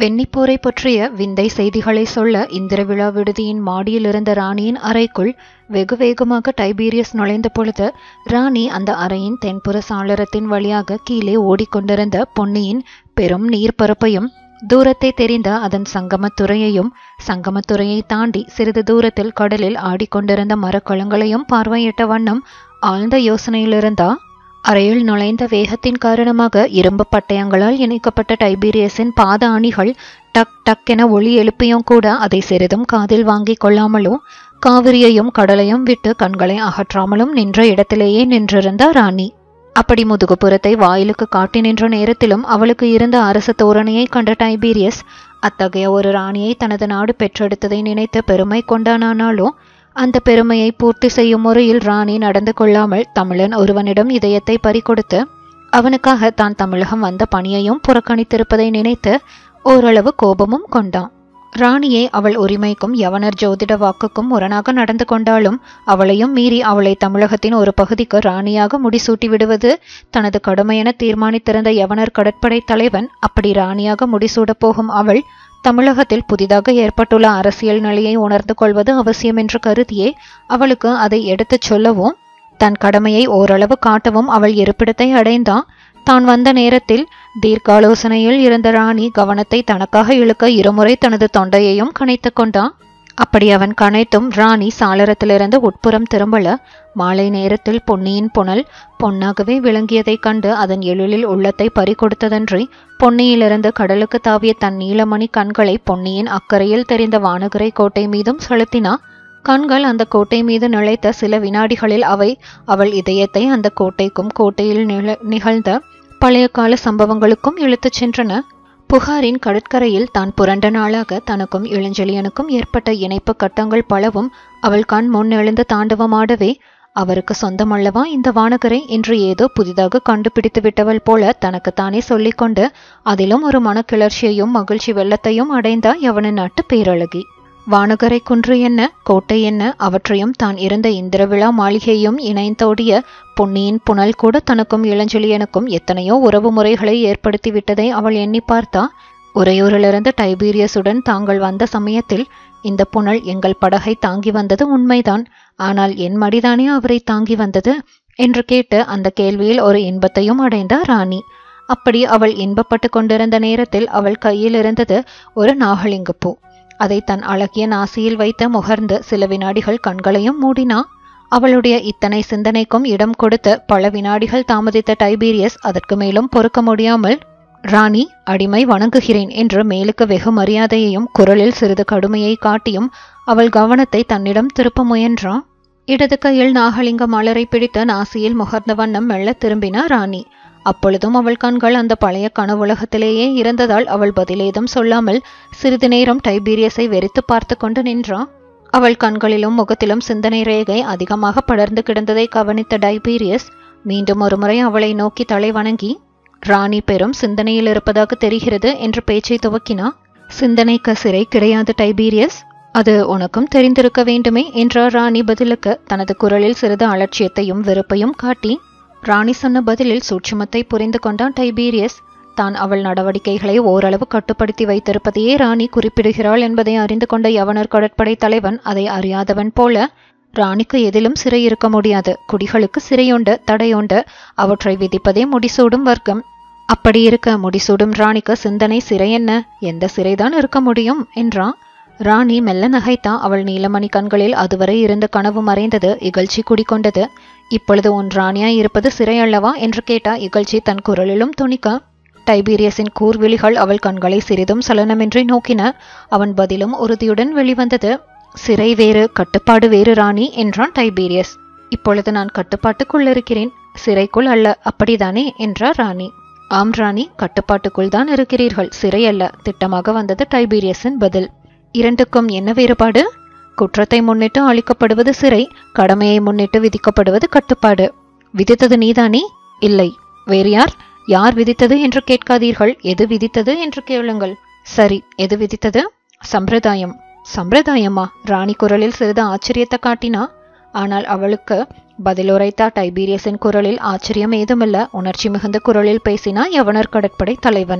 வெண்ணிப்போரை பற்றிய விந்தை செய்திகளை சொல்ல இந்திரவிழா விடுதியின் மாடியில் இருந்த ராணியின் அறைக்குள் வெகு வேகமாக டைபீரியஸ் நுழைந்த பொழுது ராணி அந்த அறையின் தென்புற சாளரத்தின் வழியாக கீழே ஓடிக்கொண்டிருந்த பொன்னியின் பெரும் நீர்ப்பரப்பையும் தூரத்தை தெரிந்த அதன் சங்கமத்துறையையும் சங்கமத்துறையை தாண்டி சிறிது தூரத்தில் கடலில் ஆடிக்கொண்டிருந்த மரக்கலங்களையும் பார்வையிட்ட வண்ணம் ஆழ்ந்த யோசனையிலிருந்தா அறையில் நுழைந்த வேகத்தின் காரணமாக இரும்பு பட்டயங்களால் இணைக்கப்பட்ட டைபீரியஸின் பாத அணிகள் டக் டக் என ஒளி எழுப்பியும் கூட அதை சிறிதும் காதில் வாங்கிக் கொள்ளாமலோ காவிரியையும் கடலையும் விட்டு கண்களை அகற்றாமலும் நின்ற இடத்திலேயே நின்றிருந்த ராணி அப்படி முதுகுப்புறத்தை வாயிலுக்கு காட்டி நின்ற நேரத்திலும் அவளுக்கு இருந்த அரச தோரணையை கண்ட டைபீரியஸ் அத்தகைய ஒரு ராணியை தனது நாடு பெற்றெடுத்ததை நினைத்து பெருமை கொண்டானானாலும் அந்த பெருமையை பூர்த்தி செய்யும் முறையில் ராணி நடந்து கொள்ளாமல் தமிழன் ஒருவனிடம் இதயத்தை பறிகொடுத்து அவனுக்காக தான் தமிழகம் வந்த பணியையும் புறக்கணித்திருப்பதை நினைத்து ஓரளவு கோபமும் கொண்டான் ராணியே அவள் உரிமைக்கும் யவனர் ஜோதிட வாக்குக்கும் முரணாக நடந்து கொண்டாலும் அவளையும் மீறி அவளை தமிழகத்தின் ஒரு பகுதிக்கு ராணியாக முடிசூட்டி விடுவது தனது கடமையென தீர்மானித்திருந்த யவனர் கடற்படை தலைவன் அப்படி ராணியாக முடிசூடப் போகும் அவள் தமிழகத்தில் புதிதாக ஏற்பட்டுள்ள அரசியல் நிலையை உணர்ந்து கொள்வது அவசியம் என்று கருதியே அவளுக்கு அதை எடுத்துச் சொல்லவும் தன் கடமையை ஓரளவு காட்டவும் அவள் இருப்பிடத்தை அடைந்தான் தான் வந்த நேரத்தில் தீர்க்காலோசனையில் இருந்த ராணி கவனத்தை தனக்காக இழுக்க இருமுறை தனது தொண்டையையும் கனைத்து கொண்டான் அப்படி அவன் கனைத்தும் ராணி சாளரத்திலிருந்து உட்புறம் திரும்பல மாலை நேரத்தில் பொன்னியின் புனல் பொன்னாகவே விளங்கியதைக் கண்டு அதன் எழிலில் உள்ளத்தை பறிகொடுத்ததன்றி பொன்னியிலிருந்து கடலுக்கு தாவிய தன் நீலமணி கண்களை பொன்னியின் அக்கறையில் தெரிந்த வானகரை கோட்டை மீதும் செலுத்தினா கண்கள் அந்த கோட்டை மீது நிலைத்த சில வினாடிகளில் அவை அவள் இதயத்தை அந்த கோட்டைக்கும் கோட்டையில் நில நிகழ்ந்த பழைய கால சம்பவங்களுக்கும் இழுத்துச் சென்றன புகாரின் கடற்கரையில் தான் புரண்ட நாளாக தனக்கும் இளஞ்செழியனுக்கும் ஏற்பட்ட இணைப்பு கட்டங்கள் பலவும் அவள் கண் முன் எழுந்து தாண்டவமாடவே அவருக்கு சொந்தமல்லவா இந்த வானகரை என்று ஏதோ புதிதாக கண்டுபிடித்து விட்டவள் போல தனக்குத்தானே சொல்லிக்கொண்டு அதிலும் ஒரு மனக்கிளர்ச்சியையும் மகிழ்ச்சி வெள்ளத்தையும் அடைந்தா யவன நாட்டு பேரழகி வானகரை குன்று என்ன கோட்டை என்ன அவற்றையும் தான் இருந்த இந்திரவிழா மாளிகையும் இணைந்தோடிய பொன்னியின் புனல் கூட தனக்கும் இளஞ்செழியனுக்கும் எத்தனையோ உறவு முறைகளை ஏற்படுத்தி விட்டதை அவள் எண்ணி பார்த்தா உறையூரிலிருந்து டைபீரியஸுடன் தாங்கள் வந்த சமயத்தில் இந்த புனல் எங்கள் படகை தாங்கி வந்தது உண்மைதான் ஆனால் என் மடிதானே அவரை தாங்கி வந்தது என்று கேட்டு அந்த கேள்வியில் ஒரு இன்பத்தையும் அடைந்தா ராணி அப்படி அவள் இன்பப்பட்டு கொண்டிருந்த நேரத்தில் அவள் கையில் இருந்தது ஒரு நாகலிங்கப்பூ அதை தன் அழகிய நாசியில் வைத்து முகர்ந்து சில வினாடிகள் கண்களையும் மூடினா அவளுடைய இத்தனை சிந்தனைக்கும் இடம் கொடுத்து பல வினாடிகள் தாமதித்த டைபீரியஸ் அதற்கு மேலும் பொறுக்க முடியாமல் ராணி அடிமை வணங்குகிறேன் என்று மேலுக்கு வெகு மரியாதையையும் குரலில் சிறிது கடுமையை காட்டியும் அவள் கவனத்தை தன்னிடம் திருப்ப முயன்றான் இடது கையில் நாகலிங்க மலரை பிடித்து நாசியில் முகர்ந்த வண்ணம் மெல்ல திரும்பினா ராணி அப்பொழுதும் அவள் கண்கள் அந்த பழைய கனவுலகத்திலேயே இருந்ததால் அவள் பதிலேதும் சொல்லாமல் சிறிது நேரம் டைபீரியஸை வெறித்து பார்த்து கொண்டு நின்றான் அவள் கண்களிலும் முகத்திலும் சிந்தனை ரேகை அதிகமாக படர்ந்து கிடந்ததை கவனித்த டைபீரியஸ் மீண்டும் ஒருமுறை அவளை நோக்கி தலை வணங்கி ராணி பெரும் சிந்தனையில் இருப்பதாக தெரிகிறது என்று பேச்சை துவக்கினா சிந்தனைக்கு சிறை கிடையாது டைபீரியஸ் அது உனக்கும் தெரிந்திருக்க வேண்டுமே என்றார் ராணி பதிலுக்கு தனது குரலில் சிறிது அலட்சியத்தையும் வெறுப்பையும் காட்டி ராணி சொன்ன பதிலில் சூட்சுமத்தை புரிந்து கொண்டான் டைபீரியஸ் தான் அவள் நடவடிக்கைகளை ஓரளவு கட்டுப்படுத்தி வைத்திருப்பதையே ராணி குறிப்பிடுகிறாள் என்பதை அறிந்து கொண்ட யவனர் கடற்படை தலைவன் அதை அறியாதவன் போல ராணிக்கு எதிலும் சிறை இருக்க முடியாது குடிகளுக்கு சிறையுண்டு தடையுண்டு அவற்றை விதிப்பதே முடிசூடும் வர்க்கம் அப்படி இருக்க முடிசூடும் ராணிக்கு சிந்தனை சிறை என்ன எந்த சிறைதான் இருக்க முடியும் என்றான் ராணி மெல்ல நகைத்தா அவள் நீலமணி கண்களில் அதுவரை இருந்த கனவு மறைந்தது இகழ்ச்சி குடிக்கொண்டது இப்பொழுது உன் ராணியாய் இருப்பது சிறை அல்லவா என்று கேட்டா இகழ்ச்சி தன் குரலிலும் துணிக்க டைபீரியஸின் கூர்விழிகள் அவள் கண்களை சிறிதும் சலனமின்றி நோக்கின அவன் பதிலும் உறுதியுடன் வெளிவந்தது சிறை வேறு கட்டுப்பாடு வேறு ராணி என்றான் டைபீரியஸ் இப்பொழுது நான் கட்டுப்பாட்டுக்குள் இருக்கிறேன் சிறைக்குள் அல்ல அப்படிதானே என்றார் ராணி ஆம் ராணி கட்டுப்பாட்டுக்குள் தான் இருக்கிறீர்கள் சிறை அல்ல திட்டமாக வந்தது டைபீரியஸின் பதில் இரண்டுக்கும் என்ன வேறுபாடு குற்றத்தை முன்னிட்டு அளிக்கப்படுவது சிறை கடமையை முன்னிட்டு விதிக்கப்படுவது கட்டுப்பாடு விதித்தது நீதானே இல்லை வேறு யார் யார் விதித்தது என்று கேட்காதீர்கள் எது விதித்தது என்று கேளுங்கள் சரி எது விதித்தது சம்பிரதாயம் சம்பிரதாயமா ராணி குரலில் சிறிது ஆச்சரியத்தை காட்டினா ஆனால் அவளுக்கு பதிலுரைத்தா டைபீரியஸின் குரலில் ஆச்சரியம் ஏதுமில்ல உணர்ச்சி மிகுந்த குரலில் பேசினா யவனர் கடற்படை தலைவன்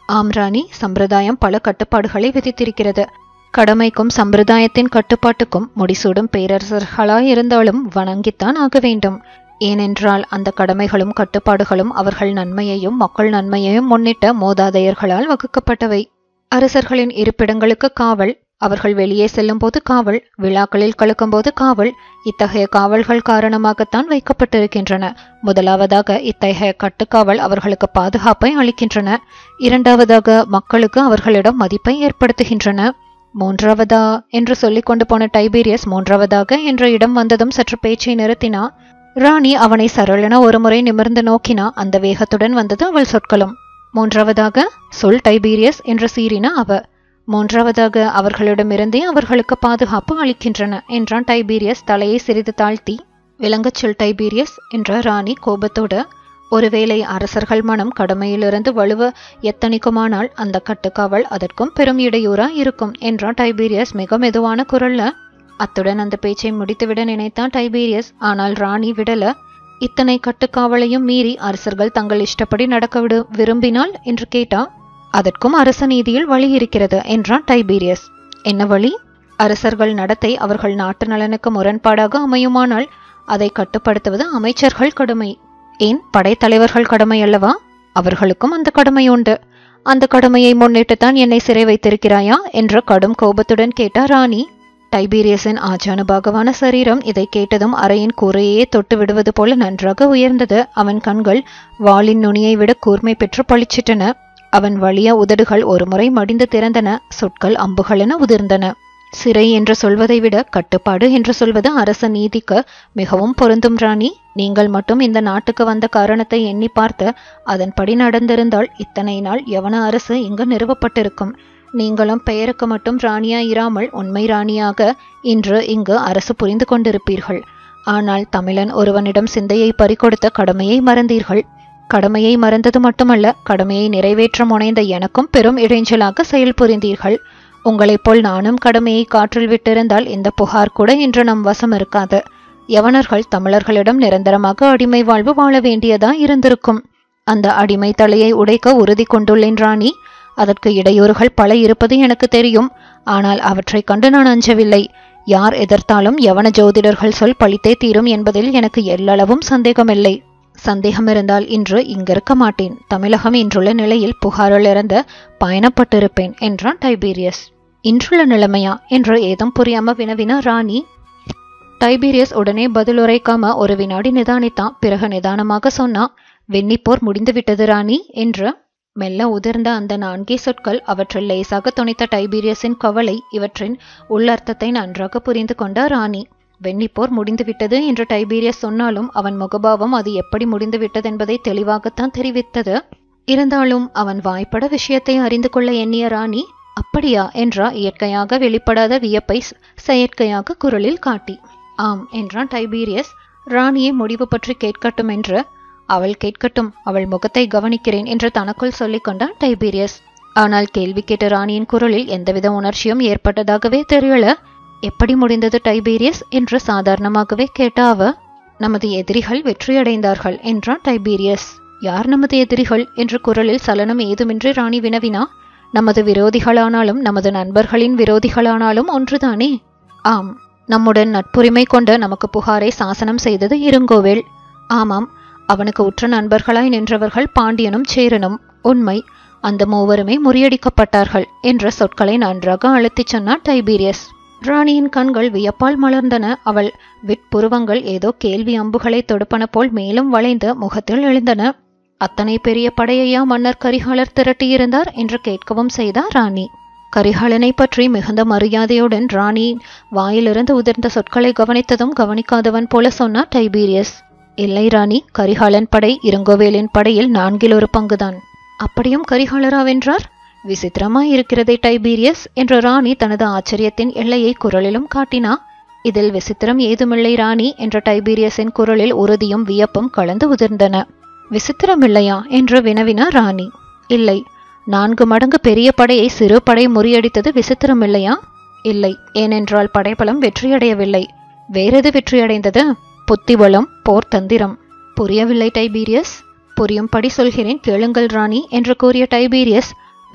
ஆம் ராணி சம்பிரதாயம் பல கட்டுப்பாடுகளை விதித்திருக்கிறது கடமைக்கும் சம்பிரதாயத்தின் கட்டுப்பாட்டுக்கும் முடிசூடும் பேரரசர்களாயிருந்தாலும் வணங்கித்தான் ஆக வேண்டும் ஏனென்றால் அந்த கடமைகளும் கட்டுப்பாடுகளும் அவர்கள் நன்மையையும் மக்கள் நன்மையையும் முன்னிட்ட மோதாதையர்களால் வகுக்கப்பட்டவை அரசர்களின் இருப்பிடங்களுக்கு காவல் அவர்கள் வெளியே செல்லும்போது காவல் விழாக்களில் கலக்கும்போது காவல் இத்தகைய காவல்கள் காரணமாகத்தான் வைக்கப்பட்டிருக்கின்றன முதலாவதாக இத்தகைய கட்டுக்காவல் அவர்களுக்கு பாதுகாப்பை அளிக்கின்றன இரண்டாவதாக மக்களுக்கு அவர்களிடம் மதிப்பை ஏற்படுத்துகின்றன மூன்றாவதா என்று சொல்லிக் கொண்டு போன டைபீரியஸ் மூன்றாவதாக என்ற இடம் வந்ததும் சற்று பேச்சை நிறுத்தினா ராணி அவனை சரளென ஒருமுறை நிமிர்ந்து நோக்கினா அந்த வேகத்துடன் வந்தது அவள் சொற்களும் மூன்றாவதாக சொல் டைபீரியஸ் என்று சீறினா அவ மூன்றாவதாக அவர்களிடமிருந்தே அவர்களுக்கு பாதுகாப்பு அளிக்கின்றன என்றான் டைபீரியஸ் தலையை சிறிது தாழ்த்தி விளங்கச் சொல் டைபீரியஸ் என்ற ராணி கோபத்தோடு ஒருவேளை அரசர்கள் மனம் கடமையிலிருந்து வலுவ எத்தனிக்குமானால் அந்த கட்டுக்காவல் அதற்கும் பெரும் இடையூறா இருக்கும் என்றான் டைபீரியஸ் மிக மெதுவான குரல்ல அத்துடன் அந்த பேச்சை முடித்துவிட நினைத்தான் டைபீரியஸ் ஆனால் ராணி விடல இத்தனை கட்டுக்காவலையும் மீறி அரசர்கள் தங்கள் இஷ்டப்படி நடக்க விடு விரும்பினால் என்று கேட்டா அதற்கும் அரச நீதியில் வழி இருக்கிறது என்றான் டைபீரியஸ் என்ன வழி அரசர்கள் நடத்தை அவர்கள் நாட்டு நலனுக்கு முரண்பாடாக அமையுமானால் அதை கட்டுப்படுத்துவது அமைச்சர்கள் கடமை ஏன் படைத்தலைவர்கள் கடமை அல்லவா அவர்களுக்கும் அந்த கடமை உண்டு அந்த கடமையை முன்னிட்டுத்தான் என்னை சிறை வைத்திருக்கிறாயா என்ற கடும் கோபத்துடன் கேட்டார் ராணி டைபீரியஸின் ஆஜானுபாகவான சரீரம் இதை கேட்டதும் அறையின் கூரையே தொட்டு விடுவது போல நன்றாக உயர்ந்தது அவன் கண்கள் வாளின் நுனியை விட கூர்மை பெற்று பளிச்சிட்டன அவன் வலிய உதடுகள் ஒருமுறை மடிந்து திறந்தன சொற்கள் அம்புகளென உதிர்ந்தன சிறை என்று சொல்வதை விட கட்டுப்பாடு என்று சொல்வது அரச நீதிக்கு மிகவும் பொருந்தும் ராணி நீங்கள் மட்டும் இந்த நாட்டுக்கு வந்த காரணத்தை எண்ணி பார்த்து அதன்படி நடந்திருந்தால் இத்தனை நாள் யவன அரசு இங்கு நிறுவப்பட்டிருக்கும் நீங்களும் பெயருக்கு மட்டும் ராணியா இராமல் உண்மை ராணியாக இன்று இங்கு அரசு புரிந்து கொண்டிருப்பீர்கள் ஆனால் தமிழன் ஒருவனிடம் சிந்தையை பறிகொடுத்த கடமையை மறந்தீர்கள் கடமையை மறந்தது மட்டுமல்ல கடமையை நிறைவேற்ற முனைந்த எனக்கும் பெரும் இடைஞ்சலாக செயல் புரிந்தீர்கள் உங்களைப் போல் நானும் கடமையை காற்றில் விட்டிருந்தால் இந்த புகார் கூட இன்று நம் வசம் இருக்காது யவனர்கள் தமிழர்களிடம் நிரந்தரமாக அடிமை வாழ்வு வாழ வேண்டியதா இருந்திருக்கும் அந்த அடிமை தலையை உடைக்க உறுதி கொண்டுள்ளேன் ராணி அதற்கு இடையூறுகள் பல இருப்பது எனக்கு தெரியும் ஆனால் அவற்றைக் கண்டு நான் அஞ்சவில்லை யார் எதிர்த்தாலும் யவன ஜோதிடர்கள் சொல் பழித்தே தீரும் என்பதில் எனக்கு எல்லளவும் சந்தேகமில்லை சந்தேகம் இருந்தால் இன்று இங்கிருக்க மாட்டேன் தமிழகம் இன்றுள்ள நிலையில் புகாரிலிருந்து பயணப்பட்டிருப்பேன் என்றான் டைபீரியஸ் இன்றுள்ள நிலைமையா என்று ஏதும் புரியாம வினவின ராணி டைபீரியஸ் உடனே பதிலுரைக்காம ஒரு வினாடி நிதானித்தான் பிறகு நிதானமாக சொன்னா வெண்ணிப்போர் முடிந்துவிட்டது ராணி என்று மெல்ல உதிர்ந்த அந்த நான்கே சொற்கள் அவற்றில் லேசாக துணித்த டைபீரியஸின் கவலை இவற்றின் உள்ளர்த்தத்தை நன்றாக புரிந்து கொண்ட ராணி வெண்ணிப்போர் முடிந்துவிட்டது என்று டைபீரியஸ் சொன்னாலும் அவன் முகபாவம் அது எப்படி முடிந்துவிட்டது என்பதை தெளிவாகத்தான் தெரிவித்தது இருந்தாலும் அவன் வாய்ப்பட விஷயத்தை அறிந்து கொள்ள எண்ணிய ராணி அப்படியா என்றா இயற்கையாக வெளிப்படாத வியப்பை செயற்கையாக குரலில் காட்டி ஆம் என்றான் டைபீரியஸ் ராணியை முடிவு பற்றி கேட்கட்டும் என்று அவள் கேட்கட்டும் அவள் முகத்தை கவனிக்கிறேன் என்று தனக்குள் சொல்லிக் கொண்டான் டைபீரியஸ் ஆனால் கேள்வி கேட்ட ராணியின் குரலில் எந்தவித உணர்ச்சியும் ஏற்பட்டதாகவே தெரியல எப்படி முடிந்தது டைபீரியஸ் என்று சாதாரணமாகவே கேட்ட அவ நமது எதிரிகள் வெற்றியடைந்தார்கள் என்றான் டைபீரியஸ் யார் நமது எதிரிகள் என்ற குரலில் சலனம் ஏதுமின்றி ராணி வினவினா நமது விரோதிகளானாலும் நமது நண்பர்களின் விரோதிகளானாலும் ஒன்றுதானே ஆம் நம்முடன் நட்புரிமை கொண்டு நமக்கு புகாரை சாசனம் செய்தது இருங்கோவேல் ஆமாம் அவனுக்கு உற்ற நண்பர்களாய் நின்றவர்கள் பாண்டியனும் சேரனும் உண்மை அந்த மூவருமே முறியடிக்கப்பட்டார்கள் என்ற சொற்களை நன்றாக அழுத்திச் சொன்னார் டைபீரியஸ் ராணியின் கண்கள் வியப்பால் மலர்ந்தன அவள் விட்புருவங்கள் ஏதோ கேள்வி அம்புகளை தொடுப்பன போல் மேலும் வளைந்து முகத்தில் எழுந்தன அத்தனை பெரிய படையையா மன்னர் கரிகாலர் திரட்டியிருந்தார் என்று கேட்கவும் செய்தார் ராணி கரிகாலனை பற்றி மிகுந்த மரியாதையுடன் ராணி வாயிலிருந்து உதிர்ந்த சொற்களை கவனித்ததும் கவனிக்காதவன் போல சொன்னார் டைபீரியஸ் இல்லை ராணி கரிகாலன் படை இருங்கோவேலின் படையில் நான்கில் ஒரு பங்குதான் அப்படியும் கரிகாலரா வென்றார் விசித்திரமாய் இருக்கிறதே டைபீரியஸ் என்ற ராணி தனது ஆச்சரியத்தின் எல்லையை குரலிலும் காட்டினா இதில் விசித்திரம் ஏதுமில்லை ராணி என்ற டைபீரியஸின் குரலில் உறுதியும் வியப்பும் கலந்து உதிர்ந்தன விசித்திரம் இல்லையா என்று வினவினா ராணி இல்லை நான்கு மடங்கு பெரிய படையை சிறு படை முறியடித்தது விசித்திரம் இல்லையா இல்லை ஏனென்றால் படைபலம் வெற்றியடையவில்லை வேறெது வெற்றியடைந்தது புத்திபலம் போர் தந்திரம் புரியவில்லை டைபீரியஸ் புரியும்படி சொல்கிறேன் கேளுங்கள் ராணி என்று கூறிய டைபீரியஸ்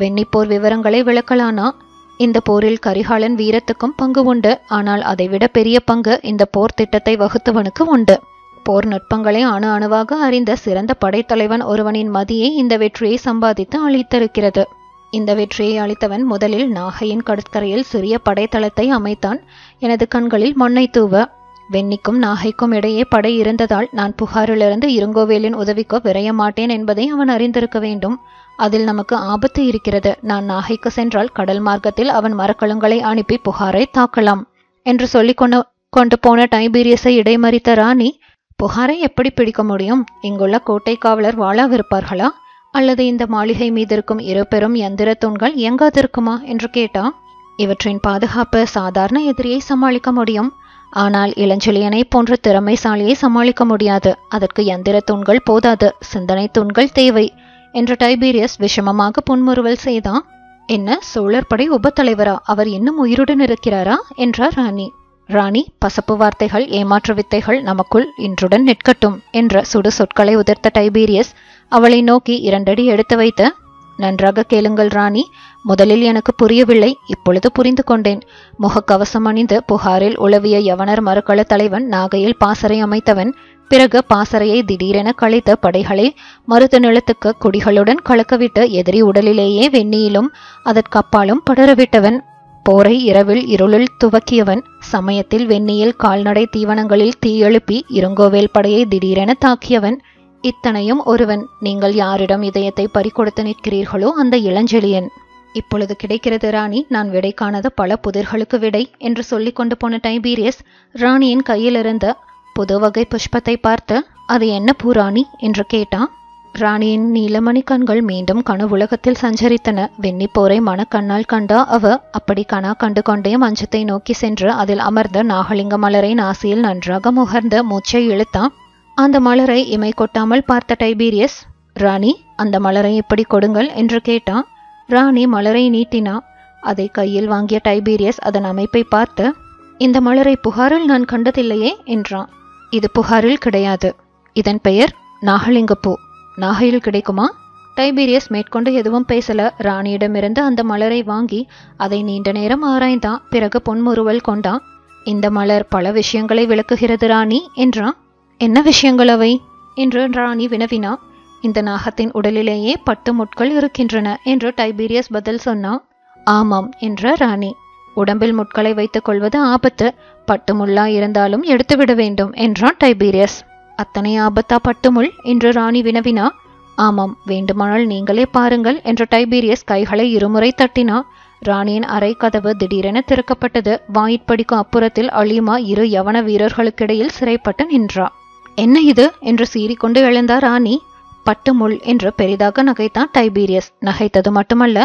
வெண்ணிப்போர் விவரங்களை விளக்கலானா இந்த போரில் கரிகாலன் வீரத்துக்கும் பங்கு உண்டு ஆனால் அதைவிட பெரிய பங்கு இந்த போர் திட்டத்தை வகுத்தவனுக்கு உண்டு போர் நுட்பங்களை அணு அணுவாக அறிந்த சிறந்த படைத்தலைவன் ஒருவனின் மதியை இந்த வெற்றியை சம்பாதித்து அளித்திருக்கிறது இந்த வெற்றியை அளித்தவன் முதலில் நாகையின் கடற்கரையில் சிறிய படைத்தளத்தை அமைத்தான் எனது கண்களில் மண்ணை தூவ வெண்ணிக்கும் நாகைக்கும் இடையே படை இருந்ததால் நான் புகாரிலிருந்து இருங்கோவேலின் உதவிக்கோ விரைய மாட்டேன் என்பதை அவன் அறிந்திருக்க வேண்டும் அதில் நமக்கு ஆபத்து இருக்கிறது நான் நாகைக்கு சென்றால் கடல் மார்க்கத்தில் அவன் மரக்கலங்களை அனுப்பி புகாரை தாக்கலாம் என்று சொல்லிக் கொண்டு கொண்டு போன டைபீரியஸை இடைமறித்த ராணி புகாரை எப்படி பிடிக்க முடியும் இங்குள்ள கோட்டை காவலர் வாழாவிருப்பார்களா அல்லது இந்த மாளிகை மீது இருக்கும் இரு பெரும் எந்திர தூண்கள் இயங்காதிருக்குமா என்று கேட்டா இவற்றின் பாதுகாப்பு சாதாரண எதிரியை சமாளிக்க முடியும் ஆனால் இளஞ்செழியனை போன்ற திறமைசாலியை சமாளிக்க முடியாது அதற்கு எந்திர தூண்கள் போதாது சிந்தனை தூண்கள் தேவை என்று டைபீரியஸ் விஷமமாக புன்முறுவல் செய்தான் என்ன சோழர் படை உபத்தலைவரா அவர் இன்னும் உயிருடன் இருக்கிறாரா என்றார் ராணி ராணி பசப்பு வார்த்தைகள் ஏமாற்று வித்தைகள் நமக்குள் இன்றுடன் நிற்கட்டும் என்ற சுடு சொற்களை உதிர்த்த டைபீரியஸ் அவளை நோக்கி இரண்டடி எடுத்து வைத்த நன்றாக கேளுங்கள் ராணி முதலில் எனக்கு புரியவில்லை இப்பொழுது புரிந்து கொண்டேன் முகக்கவசம் அணிந்து புகாரில் உளவிய யவனர் மறுக்கள தலைவன் நாகையில் பாசறை அமைத்தவன் பிறகு பாசறையை திடீரென களைத்த படைகளை மருத நிலத்துக்கு குடிகளுடன் கலக்கவிட்டு எதிரி உடலிலேயே வெந்நியிலும் அதற்கப்பாலும் படரவிட்டவன் போரை இரவில் இருளில் துவக்கியவன் சமயத்தில் வெந்நியில் கால்நடை தீவனங்களில் தீயெழுப்பி இருங்கோவேல் படையை திடீரென தாக்கியவன் இத்தனையும் ஒருவன் நீங்கள் யாரிடம் இதயத்தை பறிகொடுத்து நிற்கிறீர்களோ அந்த இளஞ்செழியன் இப்பொழுது கிடைக்கிறது ராணி நான் விடை காணாத பல புதிர்களுக்கு விடை என்று சொல்லிக் கொண்டு போன டைபீரியஸ் ராணியின் கையிலிருந்த புது வகை புஷ்பத்தை பார்த்து அது என்ன பூராணி என்று கேட்டான் ராணியின் நீலமணி கண்கள் மீண்டும் கனவுலகத்தில் சஞ்சரித்தன வெண்ணிப்போரை மனக்கண்ணால் கண்டா அவ அப்படி கனா கண்டு கொண்டே மஞ்சத்தை நோக்கி சென்று அதில் அமர்ந்த நாகலிங்க மலரை நாசியில் நன்றாக முகர்ந்த மூச்சை இழுத்தான் அந்த மலரை இமை கொட்டாமல் பார்த்த டைபீரியஸ் ராணி அந்த மலரை இப்படி கொடுங்கள் என்று கேட்டான் ராணி மலரை நீட்டினா அதை கையில் வாங்கிய டைபீரியஸ் அதன் அமைப்பை பார்த்து இந்த மலரை புகாரில் நான் கண்டதில்லையே என்றான் இது புகாரில் கிடையாது இதன் பெயர் நாகலிங்கப்பூ நாகையில் கிடைக்குமா டைபீரியஸ் மேற்கொண்டு எதுவும் பேசல ராணியிடமிருந்து அந்த மலரை வாங்கி அதை நீண்ட நேரம் ஆராய்ந்தான் பிறகு பொன்முறுவல் கொண்டான் இந்த மலர் பல விஷயங்களை விளக்குகிறது ராணி என்றான் என்ன விஷயங்கள் அவை என்று ராணி வினவினா இந்த நாகத்தின் உடலிலேயே பட்டு முட்கள் இருக்கின்றன என்று டைபீரியஸ் பதில் சொன்னான் ஆமாம் என்ற ராணி உடம்பில் முட்களை வைத்துக் கொள்வது ஆபத்து பட்டு முள்ளா இருந்தாலும் எடுத்துவிட வேண்டும் என்றான் டைபீரியஸ் அத்தனை ஆபத்தா பட்டுமுள் என்று ராணி வினவினா ஆமாம் வேண்டுமானால் நீங்களே பாருங்கள் என்று டைபீரியஸ் கைகளை இருமுறை தட்டினா ராணியின் அறை கதவு திடீரென திறக்கப்பட்டது வாயிற்படிக்கும் அப்புறத்தில் அலிமா இரு யவன வீரர்களுக்கிடையில் சிறைப்பட்டு நின்றா என்ன இது என்று சீறிக்கொண்டு எழுந்தார் ராணி பட்டு முள் என்று பெரிதாக நகைத்தான் டைபீரியஸ் நகைத்தது மட்டுமல்ல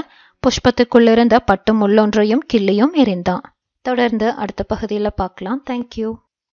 புஷ்பத்துக்குள்ளிருந்த பட்டு முள்ளொன்றையும் கிள்ளியும் எறிந்தான் தொடர்ந்து அடுத்த பகுதியில் பார்க்கலாம் தேங்க்யூ